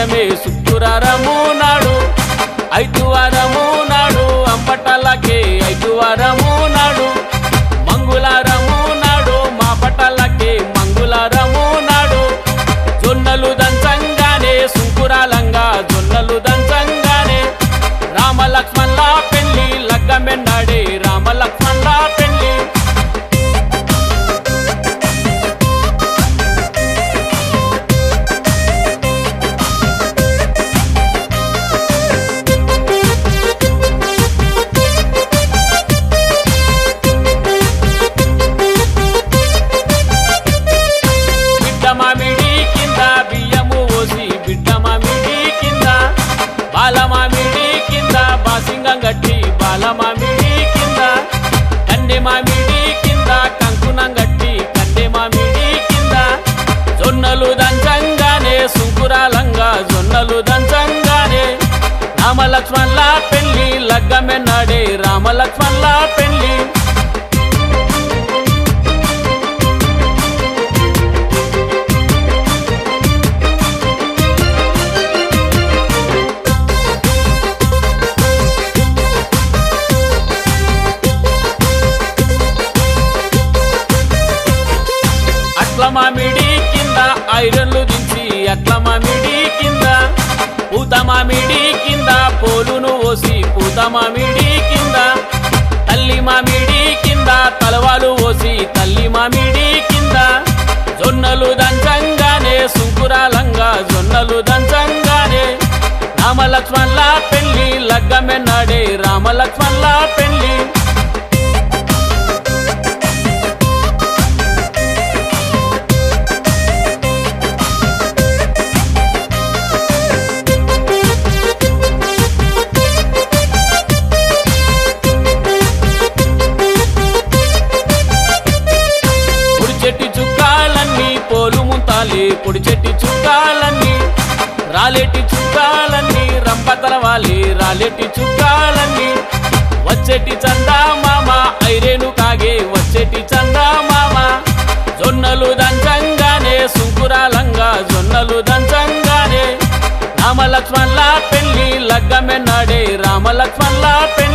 లగ్గమే శుక్రవారము నాడు ఐదు వారము నాడు అంబటలకే ఐదు వారము నాడు మంగుళారము నాడు మా పటలకే మంగుళారము నాడు జొన్నలు దంచంగానే సుంకురాలంగా జొన్నలు దంచంగానే రామ లక్ష్మణ్ల పెళ్లి లగ్గమెన్నాడే రామ లక్ష్మణ్ల పెళ్లి బిడ్డ మామిడి కింద బియ్యము పోసి బిడ్డ మామిడి కింద బాల మామిడి కింద బాసింగం గట్టి బాల మామిడి కింద కండె మామిడి కింద కంకునం గట్టి కండె మామిడి కింద జొన్నలు దంచంగానే సుంకురాలంగా జొన్నలు దంచంగానే రామ లక్ష్మణ్ల పెళ్లి లగ్గమెన్నాడే రామ లక్ష్మణ్ల పెళ్లి అట్ల మామిడి కింద ఐరన్లు దించి అట్ల మామిడి కింద పూత మామిడి కింద పోలును ఓసి పూత మామిడి కింద తల్లి మామిడి కింద తలవాలు ఓసి తల్లి మామిడి కింద జొన్నలు దంచంగానే సుంకురాలంగా జొన్నలు దంచంగానే రామ లక్ష్మణ్ల పెళ్లి లగ్గమెన్నాడే రామ లక్ష్మణ్ల పెళ్లి పొడి చెట్టి చుక్కాలన్నీ పోలు ముంతాలి పొడి చెట్టి చుక్కాలన్నీ రాలేటి చుక్కాలన్నీ రంపతల వాలి రాలేటి చుక్కాలన్నీ వచ్చేటి చందా మామ ఐరేను కాగే వచ్చేటి చందా మామ జొన్నలు దంచంగానే సుంకురాలంగా జొన్నలు దంచంగానే రామ లక్ష్మణ్ల పెళ్లి లగ్గమెన్నాడే రామ లక్ష్మణ్ల పెళ్లి